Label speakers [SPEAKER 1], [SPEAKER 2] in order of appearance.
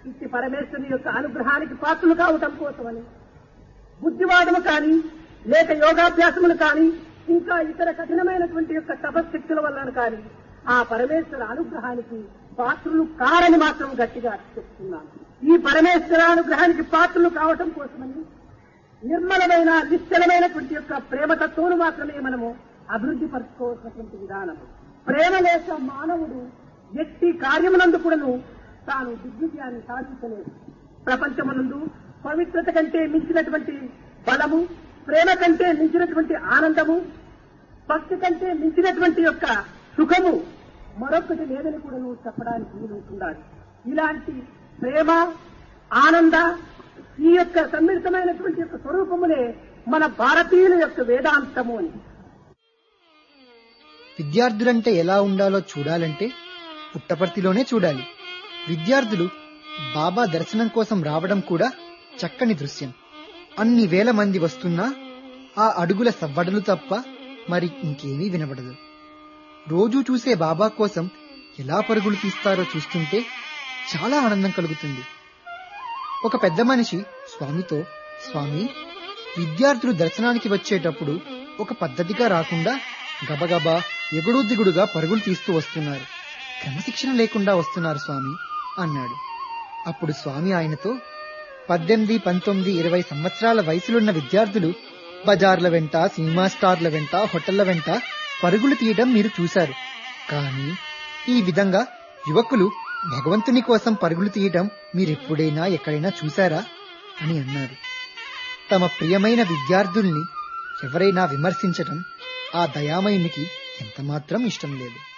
[SPEAKER 1] ఇట్టి పరమేశ్వరుని యొక్క అనుగ్రహానికి పాత్రలు కావటం కోసమని బుద్ధివాదము కానీ లేక యోగాభ్యాసములు కానీ ఇంకా ఇతర కఠినమైనటువంటి యొక్క తపశక్తుల వలన కానీ ఆ పరమేశ్వర అనుగ్రహానికి పాత్రులు కారని మాత్రం గట్టిగా చెప్తున్నాను ఈ పరమేశ్వర అనుగ్రహానికి పాత్రలు కావటం కోసమని నిర్మలమైన నిశ్చలమైనటువంటి యొక్క ప్రేమతత్వం మాత్రమే మనము అభివృద్ధి పరచుకోవాల్సినటువంటి విధానం ప్రేమ లేక మానవుడు వ్యక్తి కార్యమునందు కూడాను తాను దిగ్విజయాన్ని సాధించలేదు ప్రపంచమునందు పవిత్రత కంటే మించినటువంటి బలము ప్రేమ కంటే మించినటువంటి ఆనందము భక్తి కంటే మించినటువంటి యొక్క సుఖము మరొకటి లేదని కూడా నువ్వు చెప్పడానికి వీలుంటున్నాడు ఇలాంటి ప్రేమ ఆనంద ఈ యొక్క సమ్మిళితమైనటువంటి యొక్క స్వరూపములే మన భారతీయుల యొక్క వేదాంతము అని
[SPEAKER 2] విద్యార్థులంటే ఎలా ఉండాలో చూడాలంటే పుట్టపర్తిలోనే చూడాలి విద్యార్థులు బాబా దర్శనం కోసం రావడం కూడా చక్కని దృశ్యం అన్ని వేల మంది వస్తున్నా ఆ అడుగుల సవ్వడలు తప్ప మరి ఇంకేమీ వినబడదు రోజూ చూసే బాబా కోసం ఎలా పరుగులు తీస్తారో చూస్తుంటే చాలా ఆనందం కలుగుతుంది ఒక పెద్ద మనిషి స్వామితో స్వామి విద్యార్థులు దర్శనానికి వచ్చేటప్పుడు ఒక పద్ధతిగా రాకుండా గబగబా ఎగుడు దిగుడుగా పరుగులు తీస్తూ వస్తున్నారు క్రమశిక్షణ లేకుండా వస్తున్నారు స్వామి అన్నాడు అప్పుడు స్వామి ఆయనతో పద్దెనిమిది పంతొమ్మిది ఇరవై సంవత్సరాల వయసులున్న విద్యార్థులు బజార్ల వెంట సినిమా స్టార్ల వెంట హోటళ్ల వెంట పరుగులు తీయడం మీరు చూశారు కానీ ఈ విధంగా యువకులు భగవంతుని కోసం పరుగులు తీయడం మీరెప్పుడైనా ఎక్కడైనా చూశారా అని అన్నారు తమ ప్రియమైన విద్యార్థుల్ని ఎవరైనా విమర్శించటం ఆ దయామయునికి ఎంతమాత్రం ఇష్టం లేదు